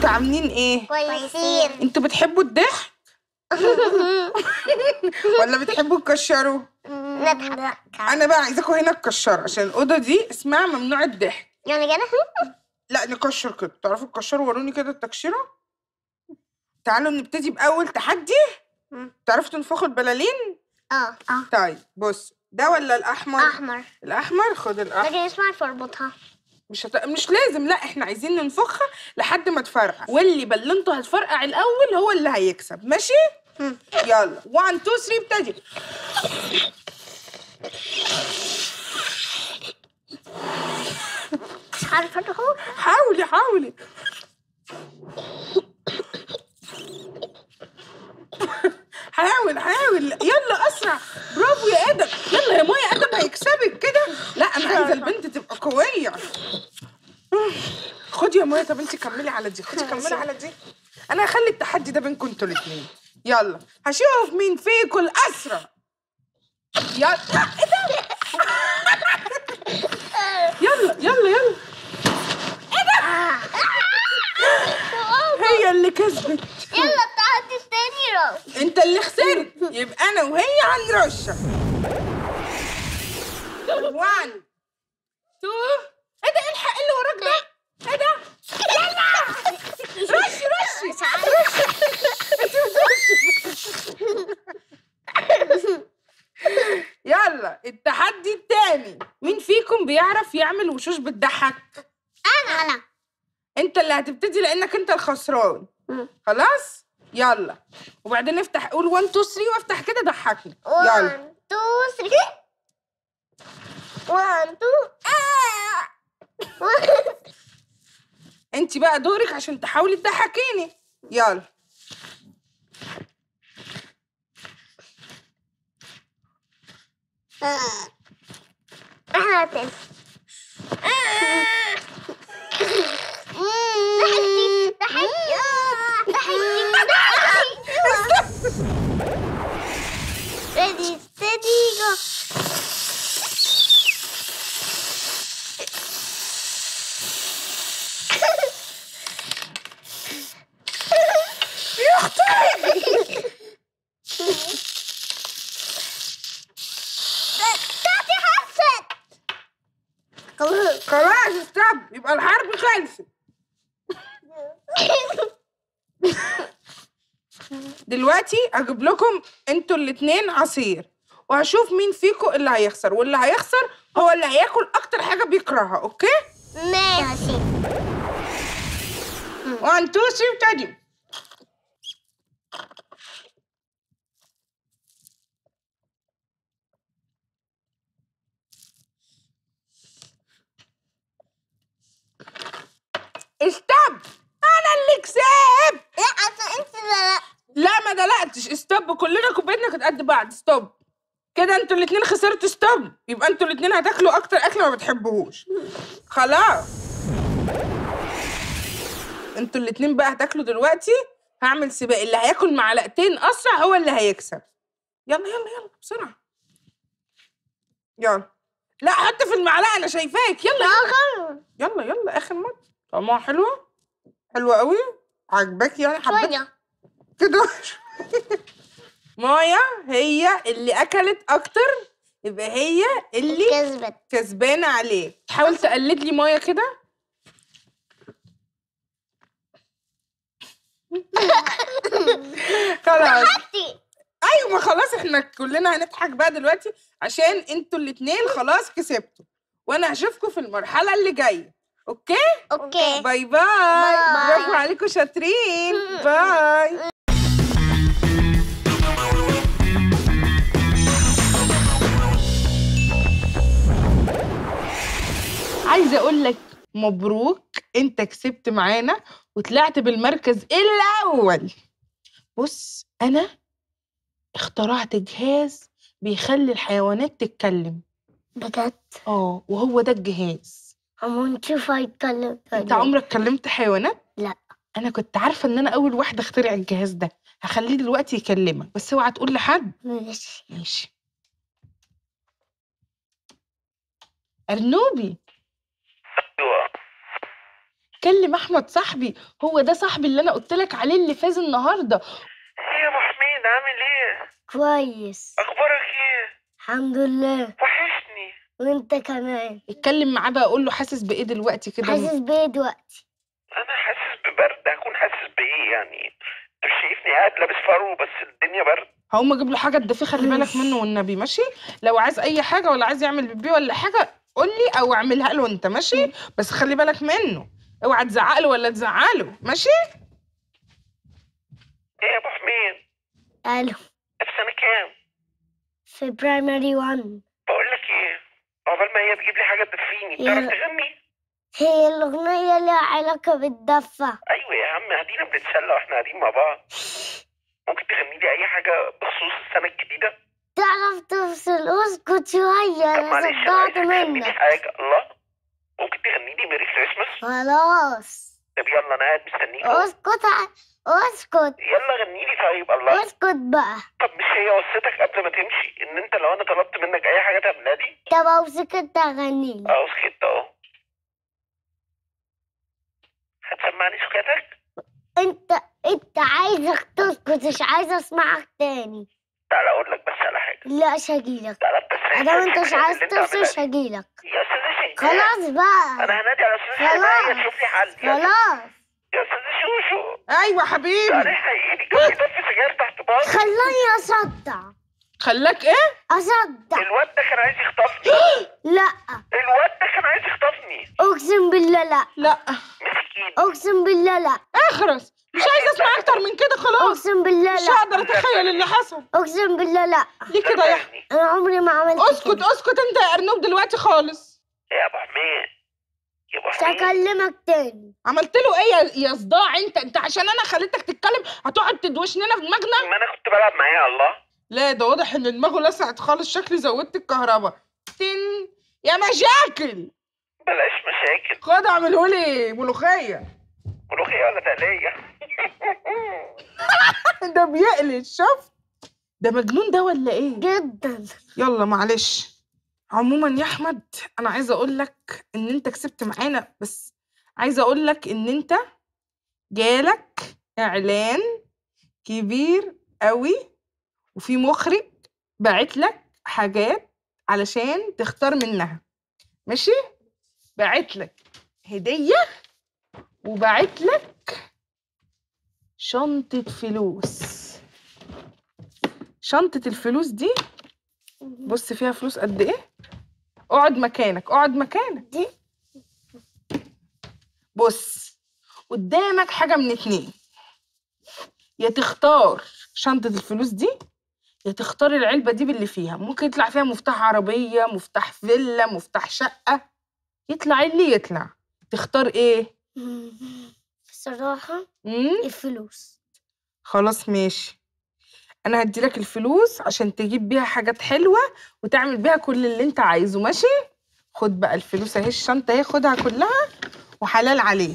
انتوا عاملين ايه كويسين انتوا بتحبوا الضحك ولا بتحبوا تكشروا نضحك انا بقى عايزاكم هنا تكشروا عشان الاوضه دي اسمها ممنوع الضحك يعني كده لا نكشر كده تعرفوا تكشروا وروني كده التكشيره تعالوا نبتدي باول تحدي مم. تعرفوا تنفخوا البلالين اه اه طيب بص ده ولا الاحمر احمر الاحمر خد الاحمر لكن اسمع تربطها مش هت... مش لازم لا احنا عايزين ننفخها لحد ما تفرقع واللي بلنته هتفرقع الاول هو اللي هيكسب ماشي مم. يلا 1 2 3 ابتدي مش عارفه اهو حاولي حاولي حاول حاول يلا اسرع برافو يا ادم يلا يا مايا ادم هيكسبك كده لا انا عايزه البنت تبقى قويه خدي يا مايا طب انت كملي على دي خدي كملي على دي انا هخلي التحدي ده بينكم انتوا الاثنين يلا هشوف مين فيكم الاسرع يلا ايه ده يلا يلا يلا هي اللي كسبت يلا التحدي التاني رو انت اللي خسرت يبقى انا وهي هنرشح 1 2 ايه ده الحق اللي وراك ده ايه ده رشي رشي مش عارفه يلا التحدي التاني مين فيكم بيعرف يعمل وشوش بتضحك انا انا انت اللي هتبتدي لانك انت الخسران مم. خلاص يلا وبعدين نفتح قول 1 2 3 وافتح كده ضحكني يلا 1 2 3 1 2 انت بقى دورك عشان تحاولي تضحكيني يلا احنا تاني ضحكتي ضحكتي ضحكتي Ready, steady, go. يا اختي تاتي حست خلاص خلاص استب يبقى الحرب خلصت دلوقتي اجيب لكم انتوا الاتنين عصير وهشوف مين فيكم اللي هيخسر واللي هيخسر هو اللي هياكل اكتر حاجه بيكرهها اوكي ماشي 1 2 3 ابتدي استب انا اللي كسبت لا عشان انت لا لا ما دلقتش استوب كلنا كوبايتنا كانت قد بعض ستوب كده انتوا الاتنين خسرتوا ستوب يبقى انتوا الاتنين هتاكلوا اكتر اكل ما بتحبوهوش خلاص انتوا الاتنين بقى هتاكلوا دلوقتي هعمل سباق اللي هياكل معلقتين اسرع هو اللي هيكسب يلا يلا يلا بسرعه يلا لا حط في المعلقه انا شايفاك يلا يلا يلا يلا اخر مره طعمها حلوه حلوه قوي عجباك يعني حبيت شوية كده مايا هي اللي اكلت اكتر يبقى هي اللي كذبت كسبانه عليه حاول تقلد لي مايا كده خلاص ضحكتي ايوه ما خلاص احنا كلنا هنضحك بقى دلوقتي عشان انتوا الاتنين خلاص كسبتوا وانا هشوفكم في المرحله اللي جايه اوكي اوكي باي باي باي. برافو عليكم شاطرين باي عايزه اقول لك مبروك انت كسبت معانا وطلعت بالمركز الاول بص انا اخترعت جهاز بيخلي الحيوانات تتكلم بجد اه وهو ده الجهاز عمو نشوف هيتكلم انت عمرك كلمت حيوانات لا. انا كنت عارفه ان انا اول واحده اخترع الجهاز ده هخليه دلوقتي يكلمك بس اوعى تقول لحد ماشي ماشي ارنوبي بكلم احمد صاحبي هو ده صاحبي اللي انا قلت لك عليه اللي فاز النهارده ايه يا ابو حميد عامل ايه كويس اخبارك ايه الحمد لله وحشني وانت كمان اتكلم معاه بقى قول له حاسس بايه دلوقتي كده حاسس بايه دلوقتي انا حاسس ببرد هكون حاسس بايه يعني انت مش شايفني قاعد لابس فرو بس الدنيا برد هقوم اجيب له حاجه تدفيه خلي بالك منه والنبي ماشي لو عايز اي حاجه ولا عايز يعمل بيبي ولا حاجه قول لي او اعملها له انت ماشي بس خلي بالك منه اوعى تزعق له ولا تزعله ماشي ايه يا ابو حميد الو في سنه كام في برايمري 1 بقول لك ايه عقبال ما هي تجيب لي حاجه تدفيني بتعرف يلا. تغني هي الأغنية لها علاقة بالدفة ايوه يا عم ادينا بنتسلى واحنا قاعدين مع بعض ممكن تغني لي اي حاجه بخصوص السنه الجديده تعرف تفصل اسكت شوية طب أنا معلش انا صدعت عايزك تغني لي منك حاجه الله ممكن تغني لي ميري كريسماس خلاص طب يلا انا قاعد مستنيك اسكت ع- اسكت يلا غني لي طيب الله اسكت بقى طب مش هي وصيتك قبل ما تمشي ان انت لو انا طلبت منك اي حاجه تعملها لي طب لو سكت اغني لك اه سكت اهو هتسمعني سكاتك انت انت عايزك تسكت مش عايزه اسمعك تاني تعالى اقول لك بس على حاجه لا مش هجيلك تعالى التسريح ادام انت مش اللي عايز انت عاملها تفصل لي. مش هجيلك يا استاذ شنكار خلاص بقى انا هنادي على استاذ خلاص. حماية تشوف لي حل يا خلاص يا استاذ شوشو ايوه حبيبي تعالى حقيقي كان بيطفي سجاير تحت باص خلاني اصدع خلاك ايه اصدع الواد ده كان عايز يخطفني لا الواد ده كان عايز يخطفني اقسم بالله لا لا مسكين اقسم بالله لا اخرس مش عايزه اسمع اكتر من كده خلاص اقسم بالله مش لا هقدر اتخيل اللي حصل اقسم بالله لا ليه كده يا أحمد؟ صدقني. انا عمري ما عملت اسكت كده. اسكت انت يا ارنوب دلوقتي خالص يا ابو حميد يا ابو مش حميد هكلمك تاني عملت له ايه يا- يا صداع انت انت عشان انا خليتك تتكلم هتقعد تدوشني لنا في دماغنا ما انا كنت بلعب معاه الله لا ده واضح ان دماغه لسعت خالص شكلي زودت الكهرباء تن يا مشاكل بلاش مشاكل خد اعمله لي ملوخيه ملوخية ولا تقلية ده بيقلش شفت ده مجنون ده ولا ايه جدا يلا معلش عموما يا احمد انا عايزه اقول لك ان انت كسبت معانا بس عايزه اقول لك ان انت جالك اعلان كبير قوي وفي مخرج باعت لك حاجات علشان تختار منها ماشي باعت لك هديه وباعت لك شنطه فلوس شنطه الفلوس دي بص فيها فلوس قد ايه اقعد مكانك اقعد مكانك دي بص قدامك حاجة من اتنين يا تختار شنطة الفلوس دي يا تختار العلبة دي باللي فيها ممكن يطلع فيها مفتاح عربية مفتاح فيلا مفتاح شقة يطلع اللي يطلع تختار ايه بصراحة مم؟ الفلوس خلاص ماشي انا هديلك الفلوس عشان تجيب بيها حاجات حلوة وتعمل بيها كل اللي انت عايزه ماشي خد بقى الفلوس اهي الشنطة اهي خدها كلها وحلال عليه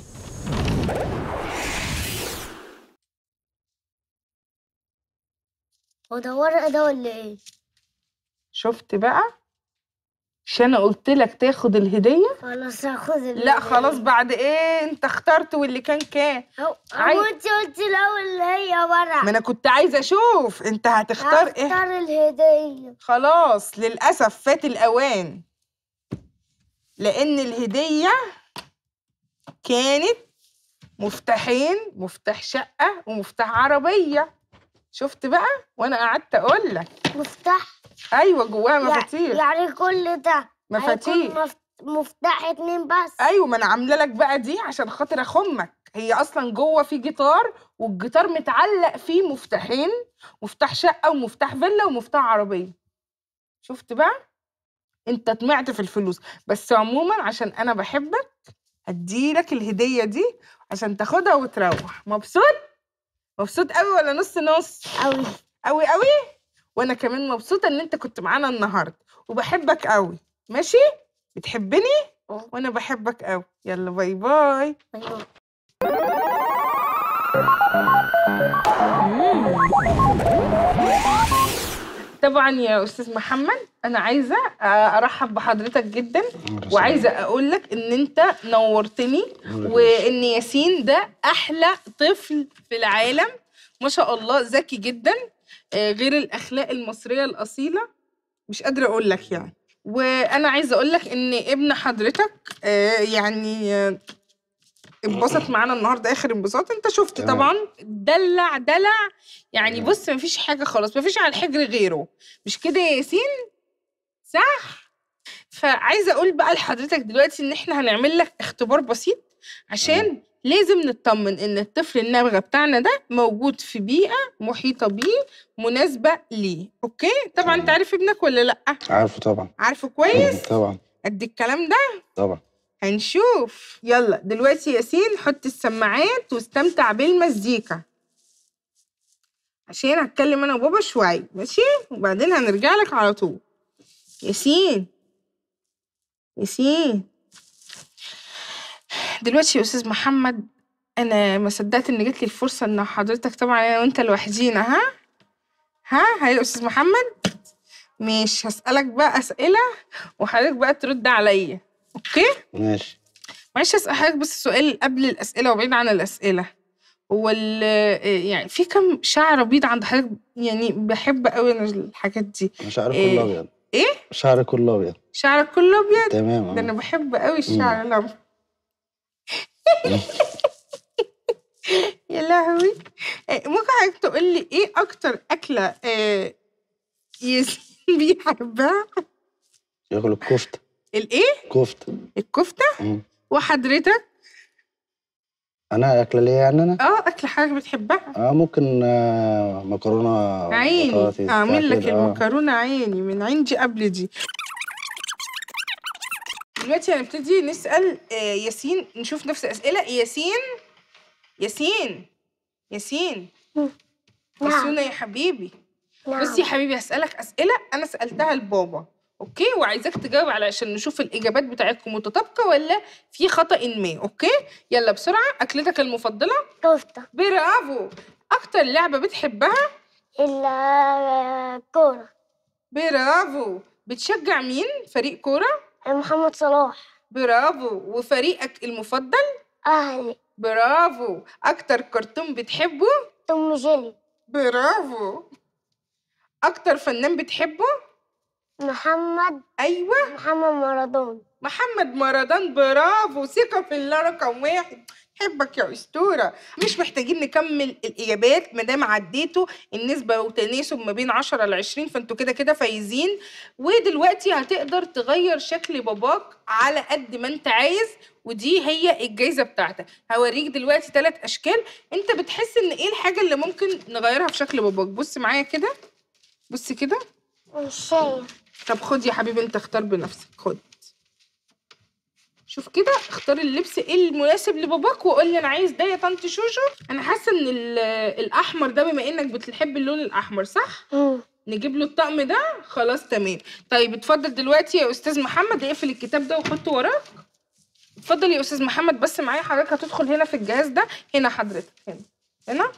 هو ده ورقة ده ولا ايه؟ شفت بقى مش انا قلت لك تاخد الهدية خلاص هاخد ال- لا خلاص بعد ايه انت اخترت واللي كان كان هو عايز- هو انت قلت الاول اللي هي ورقة ما انا كنت عايزة اشوف انت هتختار ايه هختار الهدية خلاص للأسف فات الأوان لأن الهدية كانت مفتاحين مفتاح شقة ومفتاح عربية شفت بقى وأنا قعدت أقول لك مفتاح أيوة جواها يع- مفاتيح يعني كل ده مفاتيح هيكون مف- مفتاح اتنين بس أيوة ما أنا عاملة لك بقى دي عشان خاطر أخمك هي أصلا جوه في جيتار والجيتار متعلق فيه مفتاحين مفتاح شقة ومفتاح فيلا ومفتاح عربية شفت بقى انت طمعت في الفلوس بس عموما عشان انا بحبك هديلك الهدية دي عشان تاخدها وتروح مبسوط مبسوط قوي ولا نص نص أوي قوي قوي وانا كمان مبسوطة ان انت كنت معانا النهاردة وبحبك قوي ماشي بتحبني اه. وانا بحبك قوي يلا باي باي أيوة. طبعا يا استاذ محمد انا عايزه آه، ارحب بحضرتك جدا وعايزه اقول لك ان انت نورتني وان ياسين ده احلى طفل في العالم ما شاء الله ذكي جدا آه، غير الاخلاق المصريه الاصيله مش قادره اقول لك يعني وانا عايزه اقول لك ان ابن حضرتك آه، يعني آه، اتبسط معانا النهارده اخر انبساط انت شفت تمام. طبعا دلع دلع يعني تمام. بص مفيش حاجه خالص مفيش على الحجر غيره مش كده يا ياسين صح فعايزه اقول بقى لحضرتك دلوقتي ان احنا هنعمل لك اختبار بسيط عشان لازم نطمن ان الطفل النابغه بتاعنا ده موجود في بيئه محيطه بيه مناسبه ليه اوكي طبعا انت تمام. عارف ابنك ولا لا عارفه طبعا عارفه كويس طبعا قد الكلام ده طبعا هنشوف يلا دلوقتي ياسين حط السماعات واستمتع بالمزيكا عشان هتكلم انا وبابا شوية ماشي وبعدين هنرجع لك على طول ياسين ياسين دلوقتي يا استاذ محمد انا ما صدقت ان جت لي الفرصه ان حضرتك طبعا انا وانت لوحدينا ها ها هاي يا استاذ محمد مش هسالك بقى اسئله وحضرتك بقى ترد عليا اوكي ماشي معلش اسال حضرتك بس سؤال قبل الاسئله وبعيد عن الاسئله هو ال- يعني في كم شعر بيض عند حضرتك يعني بحب قوي انا الحاجات دي انا شعري إيه؟ كله ابيض ايه شعري كله ابيض شعرك كله ابيض تمام ده انا آه. بحب قوي الشعر الابيض يا لهوي إيه، ممكن حضرتك تقول لي ايه اكتر اكله آه، ياسين بيحبها ياكل الكفته الايه كفته الكفته مم. وحضرتك انا اكله ليه يعني انا اه اكل حاجه بتحبها اه ممكن آه مكرونه عيني بطاطس بتاع اعمل لك كده، آه. المكرونه عيني من عندي قبل دي دلوقتي هنبتدي نسال آه، ياسين نشوف نفس الاسئله ياسين ياسين ياسين نعم ياسونا يا حبيبي بص يا نعم حبيبي هسالك اسئله انا سالتها لبابا اوكي وعايزاك تجاوب على عشان نشوف الاجابات بتاعتكم متطابقه ولا في خطا ما اوكي يلا بسرعه اكلتك المفضله كفتة برافو اكتر لعبه بتحبها الكورة برافو بتشجع مين فريق كوره محمد صلاح برافو وفريقك المفضل أهلي برافو اكتر كرتون بتحبه توم جيلي برافو اكتر فنان بتحبه محمد ايوه محمد مارادون محمد مارادان برافو ثقة في الله رقم واحد حبك يا أسطورة مش محتاجين نكمل الإجابات مادام عديتوا النسبة وتناسب ما بين 10 ل 20 فانتوا كده كده فايزين ودلوقتي هتقدر تغير شكل باباك على قد ما انت عايز ودي هي الجايزة بتاعتك هوريك دلوقتي ثلاث أشكال انت بتحس ان ايه الحاجة اللي ممكن نغيرها في شكل باباك بص معايا كده بص كده مش شايف طب خد يا حبيبي انت اختار بنفسك خد شوف كده اختار اللبس ايه المناسب لباباك وقول لي انا عايز ده يا طنط شوشو انا حاسه ان ال- الاحمر ده بما انك بتحب اللون الاحمر صح مم. نجيب له الطقم ده خلاص تمام طيب اتفضل دلوقتي يا استاذ محمد اقفل الكتاب ده وحطه وراك اتفضل يا استاذ محمد بس معايا حضرتك هتدخل هنا في الجهاز ده هنا حضرتك هنا هنا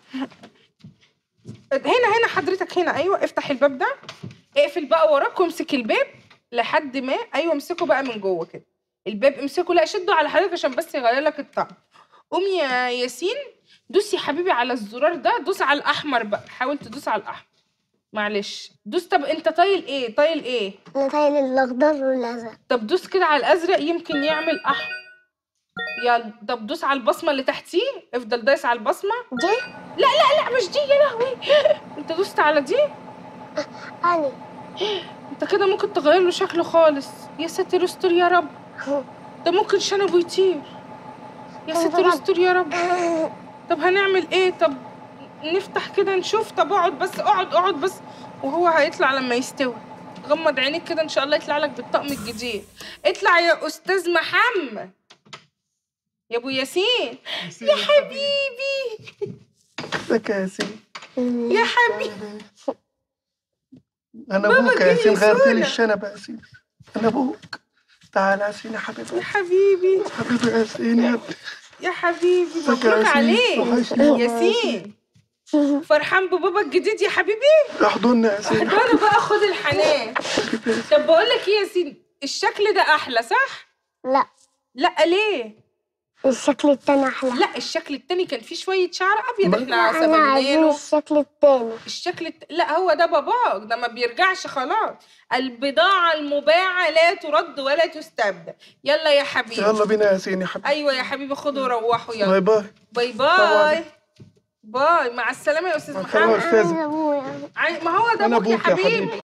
هنا هنا حضرتك هنا ايوه افتح الباب ده اقفل بقى وراك وامسك الباب لحد ما ايوه امسكه بقى من جوه كده الباب امسكه لا شده على حضرتك عشان بس يغير لك الطعم قوم يا ياسين دوس يا حبيبي على الزرار ده دوس على الاحمر بقى حاول تدوس على الاحمر معلش دوس طب انت طايل ايه طايل ايه أنا طايل الأخضر والأزرق طب دوس كده على الازرق يمكن يعمل احمر يلا طب دوس على البصمه اللي تحتيه افضل دايس على البصمه دي لا لا لا مش دي يا لهوي انت دوست على دي أنا انت كده ممكن تغير له شكله خالص يا ساتر استر يا رب ده ممكن شنبه يطير يا ساتر استر يا رب طب هنعمل ايه طب نفتح كده نشوف طب اقعد بس اقعد اقعد بس وهو هيطلع لما يستوي غمض عينيك كده ان شاء الله يطلع لك بالطقم الجديد اطلع يا استاذ محمد يا ابو ياسين يا حبيبي ازيك يا ياسين يا حبيبي انا بابا ابوك يا جه ياسين غيرت لي يسونا. الشنب يا ياسين انا ابوك تعال يا ياسين يا حبيبي يا حبيبي حبيبي يا ياسين يا ابني يا حبيبي ازيك يا مبروك ياسين؟ عليك وحشني والله يا ياسين فرحان ببابا الجديد يا حبيبي احضني يا سيدي انا بقى خد الحنان طب بقول لك ايه يا سيدي الشكل ده احلى صح لا لا ليه الشكل التاني احلى لا الشكل التاني كان فيه شويه شعر ابيض ما- احنا لا انا سببنا عايزين له الشكل التاني الشكل الت... لا هو ده باباك ده ما بيرجعش خلاص البضاعة المباعة لا ترد ولا تستبدل يلا يا حبيبي يلا بينا يا سيدي يا حبيبي ايوه يا حبيبي خدوا وروحوا يلا باي باي باي طبعاً. باي باي مع السلامة يا استاذ مع السلامة. محمد أستاذ. أنا أبويا. عاي- ما هو ده أنا ابوك يا أبوك يا حبيبي حبيبي.